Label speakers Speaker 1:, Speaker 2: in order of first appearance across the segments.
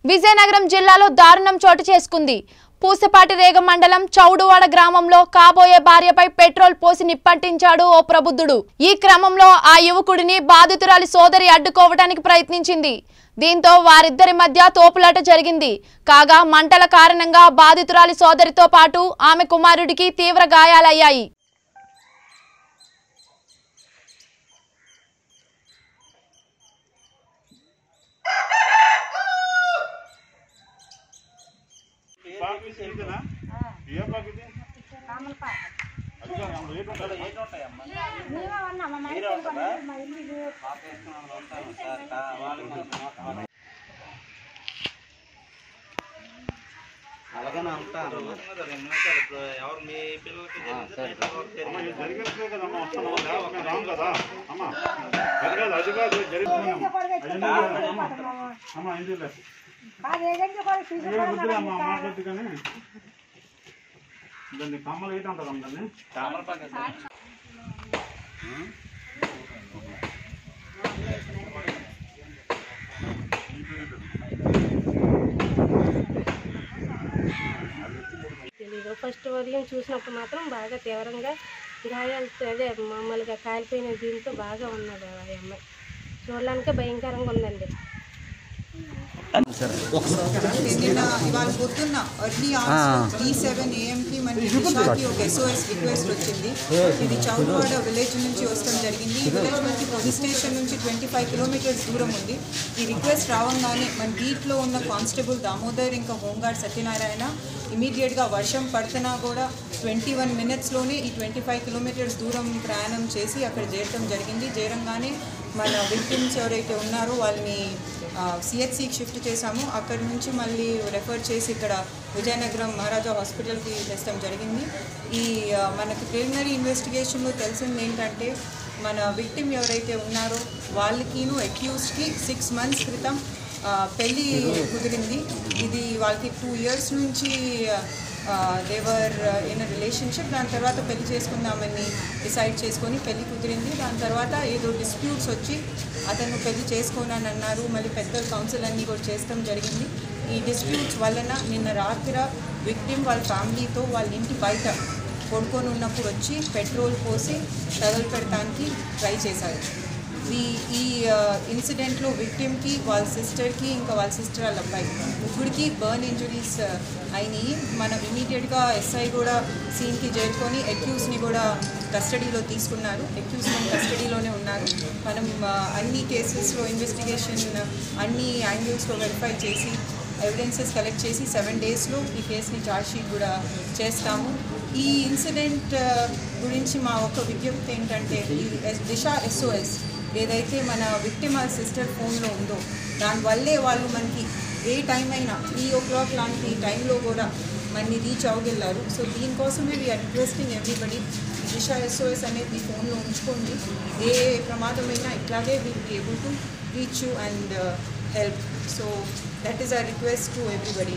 Speaker 1: విజయనగరం జిల్లాలో దారుణం చోటు చేసుకుంది పూసపాటి రేగ మండలం చౌడువాడ గ్రామంలో కాబోయే భార్యపై పెట్రోల్ పోసి నిప్పంటించాడు ఓ ప్రబుద్ధుడు ఈ క్రమంలో ఆ యువకుడిని బాధితురాలి సోదరి అడ్డుకోవడానికి ప్రయత్నించింది దీంతో వారిద్దరి మధ్య తోపులాట జరిగింది కాగా మంటల కారణంగా బాధితురాలి సోదరితో పాటు ఆమె కుమారుడికి తీవ్ర గాయాలయ్యాయి
Speaker 2: పాకు ఇదేనా? ఏ పాకు ఇది? అదిగో, అందులో ఏటి ఉంటుంది?
Speaker 3: అలాగనే అంటారు
Speaker 4: ఎవరు మీ పిల్లలకి
Speaker 2: అమ్మ, ఇది జరిగినట్లే కదమ్మా, వస్తున్నావా? లేకపోతే మేము రాము కదా అమ్మా అది కాదు అది కాదు జరిగింది అమ్మ ఇంటిలే వద్దులే అమ్మ మాట్లాడుతు కానీ దాన్ని కమ్మలు ఏంటి అంటారు దాన్ని
Speaker 5: తెలీదు ఫస్ట్ ఉదయం చూసినప్పుడు మాత్రం బాగా తీవ్రంగా గాయాలు అదే మామూలుగా కాలిపోయిన దీంతో బాగా ఉన్నది ఆ అమ్మాయి చూడడానికి భయంకరంగా ఉందండి
Speaker 6: నిన్న ఇవాళ పొద్దున్న ఎర్లీ అవర్స్ డి సెవెన్ ఏఎంకి మనకి దిశాకి ఒక ఎస్ఓఎస్ రిక్వెస్ట్ వచ్చింది ఇది చౌడవాడ విలేజ్ నుంచి వస్తాం జరిగింది ఈ విలేజ్ మనకి పోలీస్ స్టేషన్ నుంచి ట్వంటీ ఫైవ్ కిలోమీటర్స్ దూరం ఉంది ఈ రిక్వెస్ట్ రావంగానే మన బీట్లో ఉన్న కానిస్టేబుల్ దామోదర్ ఇంకా హోంగార్డ్ సత్యనారాయణ ఇమీడియట్గా వర్షం పడుతున్నా కూడా ట్వంటీ వన్ మినిట్స్లోనే ఈ ట్వంటీ ఫైవ్ కిలోమీటర్స్ దూరం ప్రయాణం చేసి అక్కడ చేరటం జరిగింది చేరంగానే మన విక్టిమ్స్ ఎవరైతే ఉన్నారో వాళ్ళని సిహెచ్సికి షిఫ్ట్ చేశాము అక్కడి నుంచి మళ్ళీ రెఫర్ చేసి ఇక్కడ విజయనగరం మహారాజా హాస్పిటల్కి తెచ్చడం జరిగింది ఈ ఆ, మనకి ప్రిలిమినరీ ఇన్వెస్టిగేషన్లో తెలిసింది ఏంటంటే మన విక్టిమ్ ఎవరైతే ఉన్నారో వాళ్ళకిను అక్యూస్డ్కి సిక్స్ మంత్స్ క్రితం ఆ, పెళ్ళి కుదిరింది ఇది వాళ్ళకి టూ ఇయర్స్ నుంచి దేవర్ ఇన్ రిలేషన్షిప్ దాని తర్వాత పెళ్లి చేసుకుందామని డిసైడ్ చేసుకొని పెళ్లి కుదిరింది దాని తర్వాత ఏదో డిస్ప్యూట్స్ వచ్చి అతను పెళ్లి చేసుకోనని అన్నారు మళ్ళీ పెద్దల కౌన్సిల్ అన్నీ కూడా చేస్తాం జరిగింది ఈ డిస్ప్యూట్స్ వలన నిన్న రాత్రి విక్టిమ్ వాళ్ళ ఫ్యామిలీతో వాళ్ళ ఇంటి బయట కొడుకొని ఉన్నప్పుడు వచ్చి పెట్రోల్ పోసి తగలు పెడటానికి ట్రై చేశారు ఈ ఈ ఇన్సిడెంట్లో విక్టిమ్కి వాళ్ళ సిస్టర్కి ఇంకా వాళ్ళ సిస్టర్ వాళ్ళ అబ్బాయి ముగ్గురికి బర్న్ ఇంజురీస్ అయినాయి మనం ఇమీడియట్గా ఎస్ఐ కూడా సీన్కి చేరుకొని అక్యూస్ని కూడా కస్టడీలో తీసుకున్నారు అక్యూస్ మన కస్టడీలోనే ఉన్నారు మనం ఆ, అన్ని కేసెస్లో ఇన్వెస్టిగేషన్ అన్ని యాంగిల్స్లో వెరిఫై చేసి ఎవిడెన్సెస్ కలెక్ట్ చేసి సెవెన్ డేస్లో ఈ కేసుని ఛార్జ్షీట్ కూడా చేస్తాము ఈ ఇన్సిడెంట్ ఆ, గురించి మా ఒక విజ్ఞప్తి ఏంటంటే ఈ ఎస్- దిశ ఎస్ఓఎస్ ఏదైతే మన విక్టిమ్ వాళ్ళ సిస్టర్ ఫోన్లో ఉందో దానివల్లే వాళ్ళు మనకి ఏ టైం అయినా త్రీ ఓ క్లాక్ లాంటి టైంలో కూడా మనని రీచ్ అవ్వగలరు సో దీనికోసమే we're requesting everybody Disha SOS అనేది మీ ఫోన్లో ఉంచుకోండి ఏ ప్రమాదమైనా ఇట్లాగే will be able to reach you and help so that is a request to everybody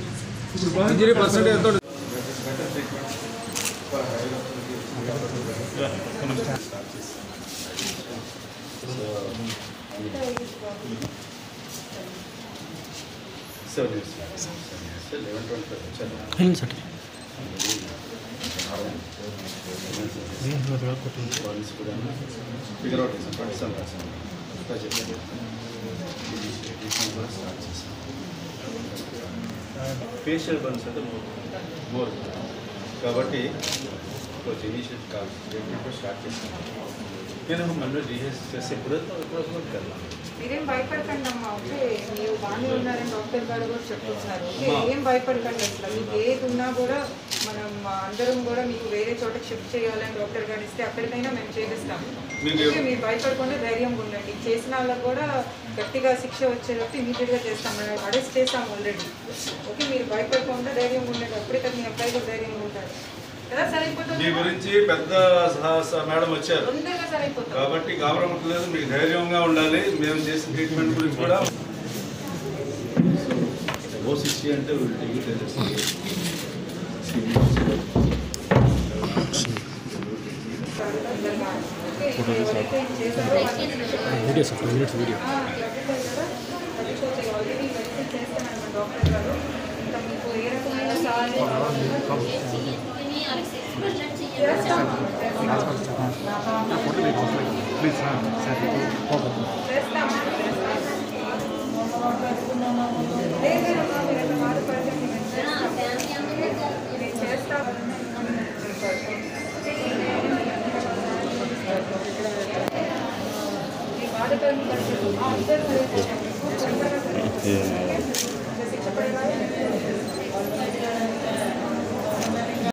Speaker 3: figure out చేసాం పట్టిస్తాం రాసాం ఇంకా చెప్పాను ఫేషియల్ బర్న్స్ అంటే మోర్ కాబట్టి కొంచెం ఇనిషియేట్ కాదు స్టార్ట్ చేస్తాం నేను మళ్ళీ రీహెస్ చేసి ఎప్పుడైతే ఎప్పుడు కల్లా
Speaker 6: మీరేం భయపడకండి అమ్మా ఓకే మీరు బాగానే ఉన్నారని డాక్టర్ గారు కూడా చెప్తున్నారు ఓకే,
Speaker 3: అమ్మా.
Speaker 6: ఏం భయపడకండి అసలు మీకు ఏది ఉన్నా కూడా మనం అందరం కూడా మీకు వేరే చోటకి షిఫ్ట్ చేయాలని డాక్టర్ గారు ఇస్తే అక్కడికైనా మేము చేపిస్తాము
Speaker 3: మీకు-
Speaker 6: ఓకే మీరు భయపడకుండా ధైర్యంగా ఉండండి చేసిన వాళ్ళకి కూడా గట్టిగా శిక్ష వచ్చేటట్టు ఇమీడియట్గా చేస్తాం మనం అరెస్ట్ చేస్తాం ఆల్రెడీ ఓకే మీరు భయపడకుండా ధైర్యంగా ఉండండి అప్పటికే మీ అబ్బాయి కూడా ధైర్యంగా ఉంటారు కదా
Speaker 3: మీ
Speaker 6: సరైపోతుంది
Speaker 3: గురించి పెద్ద సహ- సహ- మేడం వచ్చారు
Speaker 6: తొందరగా సరైపోతుంది
Speaker 3: కాబట్టి గాబరమట్లేదు మీకు ధైర్యంగా ఉండాలి మేము చేసిన ట్రీట్మెంట్ గురించి కూడా ఓ సిక్స్టీ అంటే
Speaker 6: ఎవరైతే చేశారో వాళ్ళకి
Speaker 7: video sir two minutes video
Speaker 6: already చేస్తామన్నమాట డాక్టర్ గారు ఇంకా మీకు ఏ రకమైన సహాయం చేస్తాం చేస్తామా లేదమ్మా మీరు ఎంత బాధపడకండి మేము చేస్తాం నేను చేస్తాను ఈ బాధపడి అందరూ శిక్ష పడేలా